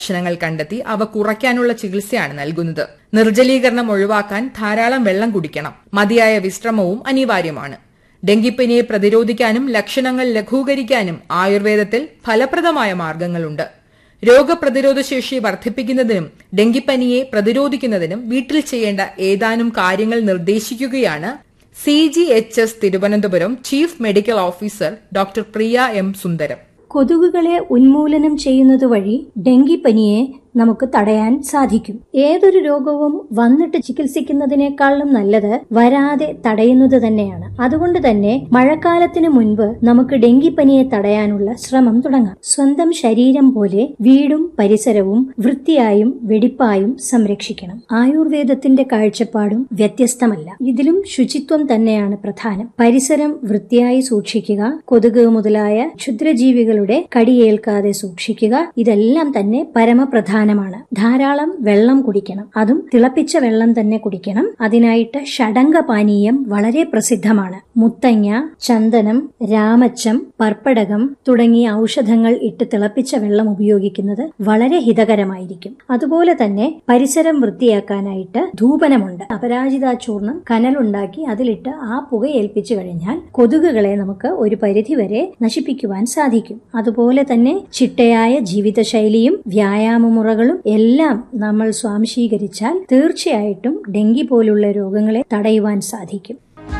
ലക്ഷണങ്ങൾ കണ്ടെത്തി അവ കുറയ്ക്കാനുള്ള ചികിത്സയാണ് നൽകുന്നത് നിർജ്ജലീകരണം ഒഴിവാക്കാൻ ധാരാളം വെള്ളം കുടിക്കണം മതിയായ വിശ്രമവും അനിവാര്യമാണ് ഡെങ്കിപ്പനിയെ പ്രതിരോധിക്കാനും ലക്ഷണങ്ങൾ ലഘൂകരിക്കാനും ആയുർവേദത്തിൽ ഫലപ്രദമായ മാർഗങ്ങളുണ്ട് രോഗപ്രതിരോധ ശേഷി വർദ്ധിപ്പിക്കുന്നതിനും ഡെങ്കിപ്പനിയെ പ്രതിരോധിക്കുന്നതിനും വീട്ടിൽ ചെയ്യേണ്ട ഏതാനും കാര്യങ്ങൾ നിർദ്ദേശിക്കുകയാണ് C G H S Thiruvananthapuram chief medical officer doctor Priya M Sundaram കൊതുകുകളെ ഉന്മൂലനം ചെയ്യുന്നത് വഴി ഡെങ്കിപ്പനിയെ നമുക്ക് തടയാൻ സാധിക്കും ഏതൊരു രോഗവും വന്നിട്ട് ചികിത്സിക്കുന്നതിനേക്കാളും നല്ലത് വരാതെ തടയുന്നത് തന്നെയാണ് അതുകൊണ്ട് തന്നെ മഴക്കാലത്തിന് മുൻപ് നമുക്ക് ഡെങ്കിപ്പനിയെ തടയാനുള്ള ശ്രമം തുടങ്ങാം സ്വന്തം ശരീരം പോലെ വീടും പരിസരവും വൃത്തിയായും വെടിപ്പായും സംരക്ഷിക്കണം ആയുർവേദത്തിന്റെ കാഴ്ചപ്പാടും വ്യത്യസ്തമല്ല ഇതിലും ശുചിത്വം തന്നെയാണ് പ്രധാനം പരിസരം വൃത്തിയായി സൂക്ഷിക്കുക കൊതുക് മുതലായ ക്ഷുദ്രജീവികളുടെ കടിയേൽക്കാതെ സൂക്ഷിക്കുക ഇതെല്ലാം തന്നെ പരമപ്രധാനമാണ് ധാരാളം വെള്ളം കുടിക്കണം അതും തിളപ്പിച്ച വെള്ളം തന്നെ കുടിക്കണം അതിനായിട്ട് ഷഡംഗ പാനീയം വളരെ പ്രസിദ്ധമാണ് മുത്തങ്ങ ചന്ദനം രാമച്ചം പർപ്പടകം തുടങ്ങിയ ഔഷധങ്ങൾ ഇട്ട് തിളപ്പിച്ച വെള്ളം ഉപയോഗിക്കുന്നത് വളരെ ഹിതകരമായിരിക്കും അതുപോലെ തന്നെ പരിസരം വൃത്തിയാക്കാനായിട്ട് ധൂപനമുണ്ട് അപരാജിത ചൂർണം കനലുണ്ടാക്കി അതിലിട്ട് ആ പുക ഏൽപ്പിച്ചു കഴിഞ്ഞാൽ കൊതുകുകളെ നമുക്ക് ഒരു പരിധിവരെ നശിപ്പിക്കുവാൻ സാധിക്കും അതുപോലെ തന്നെ ചിട്ടയായ ജീവിതശൈലിയും വ്യായാമമുറകളും എല്ലാം നമ്മൾ സ്വാംശീകരിച്ചാൽ തീർച്ചയായിട്ടും ഡെങ്കി പോലുള്ള രോഗങ്ങളെ തടയുവാൻ സാധിക്കും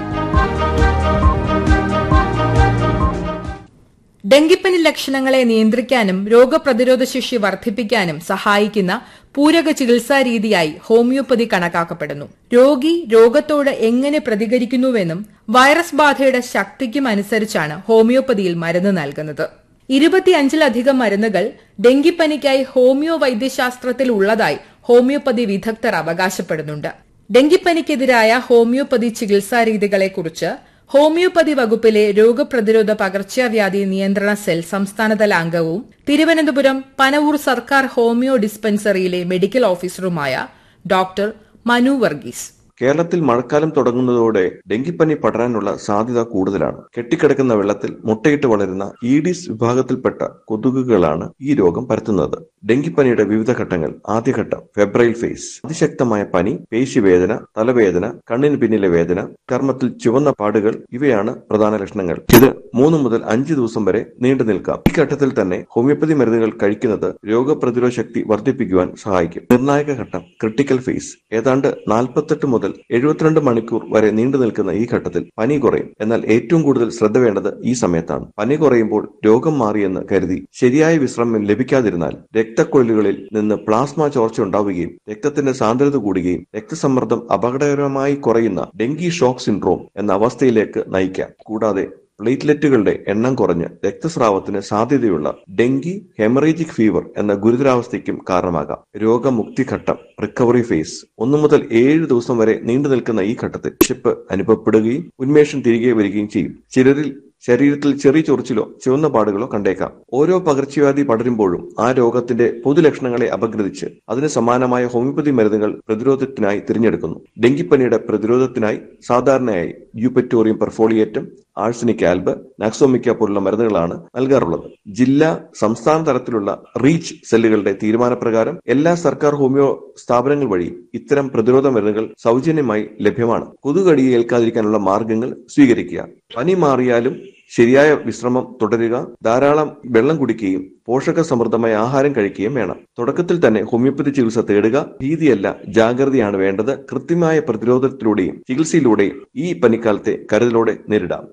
ഡെങ്കിപ്പനി ലക്ഷണങ്ങളെ നിയന്ത്രിക്കാനും രോഗപ്രതിരോധ ശേഷി വർദ്ധിപ്പിക്കാനും സഹായിക്കുന്ന പൂരക ചികിത്സാ രീതിയായി ഹോമിയോപ്പതി കണക്കാക്കപ്പെടുന്നു രോഗി രോഗത്തോട് എങ്ങനെ പ്രതികരിക്കുന്നുവെന്നും വൈറസ് ബാധയുടെ ശക്തിക്കും അനുസരിച്ചാണ് ഹോമിയോപ്പതിയിൽ മരുന്ന് നൽകുന്നത് ഇരുപത്തിയഞ്ചിലധികം മരുന്നുകൾ ഡെങ്കിപ്പനിക്കായി ഹോമിയോ വൈദ്യശാസ്ത്രത്തിൽ ഉള്ളതായി ഹോമിയോപ്പതി വിദഗ്ധർ അവകാശപ്പെടുന്നുണ്ട് ഡെങ്കിപ്പനിക്കെതിരായ ഹോമിയോപ്പതി ചികിത്സാ രീതികളെക്കുറിച്ച് ഹോമിയോപ്പതി വകുപ്പിലെ രോഗപ്രതിരോധ പകർച്ചവ്യാധി നിയന്ത്രണ സെൽ സംസ്ഥാനതല അംഗവും തിരുവനന്തപുരം പനവൂർ സർക്കാർ ഹോമിയോ ഡിസ്പെൻസറിയിലെ മെഡിക്കൽ ഓഫീസറുമായ ഡോക്ടർ മനു വർഗീസ് കേരളത്തിൽ മഴക്കാലം തുടങ്ങുന്നതോടെ ഡെങ്കിപ്പനി പടരാനുള്ള സാധ്യത കൂടുതലാണ് കെട്ടിക്കിടക്കുന്ന വെള്ളത്തിൽ മുട്ടയിട്ട് വളരുന്ന ഈഡിസ് വിഭാഗത്തിൽപ്പെട്ട കൊതുകുകളാണ് ഈ രോഗം പരത്തുന്നത് ഡെങ്കിപ്പനിയുടെ വിവിധ ഘട്ടങ്ങൾ ആദ്യഘട്ടം ഫെബ്രൈൽ ഫേസ് അതിശക്തമായ പനി പേശിവേദന തലവേദന കണ്ണിന് പിന്നിലെ വേദന ചർമ്മത്തിൽ ചുവന്ന പാടുകൾ ഇവയാണ് പ്രധാന ലക്ഷണങ്ങൾ ഇത് മൂന്ന് മുതൽ അഞ്ച് ദിവസം വരെ നീണ്ടു നിൽക്കാം ഈ ഘട്ടത്തിൽ തന്നെ ഹോമിയോപ്പതി മരുന്നുകൾ കഴിക്കുന്നത് രോഗപ്രതിരോധ ശക്തി വർദ്ധിപ്പിക്കുവാൻ സഹായിക്കും നിർണായക ഘട്ടം ക്രിട്ടിക്കൽ ഫേസ് ഏതാണ്ട് നാൽപ്പത്തെട്ട് മുതൽ എഴുപത്തിരണ്ട് മണിക്കൂർ വരെ നീണ്ടു നിൽക്കുന്ന ഈ ഘട്ടത്തിൽ പനി കുറയും എന്നാൽ ഏറ്റവും കൂടുതൽ ശ്രദ്ധ വേണ്ടത് ഈ സമയത്താണ് പനി കുറയുമ്പോൾ രോഗം മാറിയെന്ന് കരുതി ശരിയായ വിശ്രമം ലഭിക്കാതിരുന്നാൽ രക്തക്കൊഴലുകളിൽ നിന്ന് പ്ലാസ്മ ചോർച്ച ഉണ്ടാവുകയും രക്തത്തിന്റെ സാന്ദ്രത കൂടുകയും രക്തസമ്മർദ്ദം അപകടകരമായി കുറയുന്ന ഡെങ്കി ഷോക്ക് സിൻഡ്രോം എന്ന അവസ്ഥയിലേക്ക് നയിക്കാം കൂടാതെ പ്ലേറ്റ്ലെറ്റുകളുടെ എണ്ണം കുറഞ്ഞ് രക്തസ്രാവത്തിന് സാധ്യതയുള്ള ഡെങ്കി ഹെമറേജിക് ഫീവർ എന്ന ഗുരുതരാവസ്ഥയ്ക്കും കാരണമാകാം രോഗമുക്തി ഘട്ടം റിക്കവറി ഫേസ് ഒന്നു മുതൽ ഏഴ് ദിവസം വരെ നീണ്ടു നിൽക്കുന്ന ഈ ഘട്ടത്തിൽ വിശപ്പ് അനുഭവപ്പെടുകയും ഉന്മേഷം തിരികെ വരികയും ചെയ്യും ചിലരിൽ ശരീരത്തിൽ ചെറിയ ചൊറിച്ചിലോ ചുവന്ന പാടുകളോ കണ്ടേക്കാം ഓരോ പകർച്ചവ്യാധി പടരുമ്പോഴും ആ രോഗത്തിന്റെ പൊതുലക്ഷണങ്ങളെ അപഗ്രഥിച്ച് അതിന് സമാനമായ ഹോമിയോപ്പതി മരുന്നുകൾ പ്രതിരോധത്തിനായി തിരഞ്ഞെടുക്കുന്നു ഡെങ്കിപ്പനിയുടെ പ്രതിരോധത്തിനായി സാധാരണയായി യൂപറ്റോറിയം പെർഫോളിയേറ്റം ആഴ്സനിക് ആൽബ് നാക്സോമിക്ക പോലുള്ള മരുന്നുകളാണ് നൽകാറുള്ളത് ജില്ലാ സംസ്ഥാന തലത്തിലുള്ള റീച്ച് സെല്ലുകളുടെ തീരുമാനപ്രകാരം എല്ലാ സർക്കാർ ഹോമിയോ സ്ഥാപനങ്ങൾ വഴി ഇത്തരം പ്രതിരോധ മരുന്നുകൾ സൗജന്യമായി ലഭ്യമാണ് കൊതുകടിയെ ഏൽക്കാതിരിക്കാനുള്ള മാർഗങ്ങൾ സ്വീകരിക്കുക പനി മാറിയാലും ശരിയായ വിശ്രമം തുടരുക ധാരാളം വെള്ളം കുടിക്കുകയും പോഷക സമൃദ്ധമായ ആഹാരം കഴിക്കുകയും വേണം തുടക്കത്തിൽ തന്നെ ഹോമിയോപ്പതി ചികിത്സ തേടുക ഭീതിയല്ല ജാഗ്രതയാണ് വേണ്ടത് കൃത്യമായ പ്രതിരോധത്തിലൂടെയും ചികിത്സയിലൂടെയും ഈ പനിക്കാലത്തെ കരുതലോടെ നേരിടാം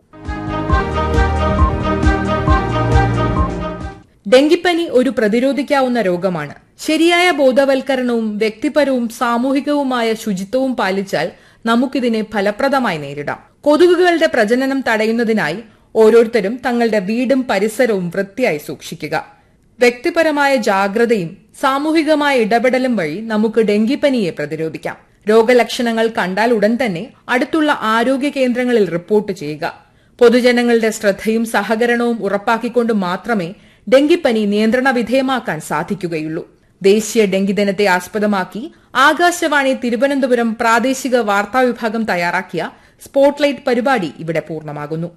ഡെങ്കിപ്പനി ഒരു പ്രതിരോധിക്കാവുന്ന രോഗമാണ് ശരിയായ ബോധവൽക്കരണവും വ്യക്തിപരവും സാമൂഹികവുമായ ശുചിത്വവും പാലിച്ചാൽ നമുക്കിതിനെ ഫലപ്രദമായി നേരിടാം കൊതുകുകളുടെ പ്രജനനം തടയുന്നതിനായി ഓരോരുത്തരും തങ്ങളുടെ വീടും പരിസരവും വൃത്തിയായി സൂക്ഷിക്കുക വ്യക്തിപരമായ ജാഗ്രതയും സാമൂഹികമായ ഇടപെടലും വഴി നമുക്ക് ഡെങ്കിപ്പനിയെ പ്രതിരോധിക്കാം രോഗലക്ഷണങ്ങൾ കണ്ടാൽ ഉടൻ തന്നെ അടുത്തുള്ള ആരോഗ്യ കേന്ദ്രങ്ങളിൽ റിപ്പോർട്ട് ചെയ്യുക പൊതുജനങ്ങളുടെ ശ്രദ്ധയും സഹകരണവും ഉറപ്പാക്കിക്കൊണ്ട് മാത്രമേ ഡെങ്കിപ്പനി നിയന്ത്രണ വിധേയമാക്കാൻ സാധിക്കുകയുള്ളൂ ദേശീയ ഡെങ്കി ദിനത്തെ ആസ്പദമാക്കി ആകാശവാണി തിരുവനന്തപുരം പ്രാദേശിക വാർത്താ വിഭാഗം തയ്യാറാക്കിയ സ്പോട്ട്ലൈറ്റ് പരിപാടി ഇവിടെ പൂർണ്ണമാകുന്നു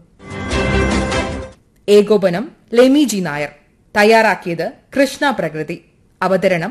ഏകോപനം ലെമി ജി നായർ തയ്യാറാക്കിയത് കൃഷ്ണ പ്രകൃതി അവതരണം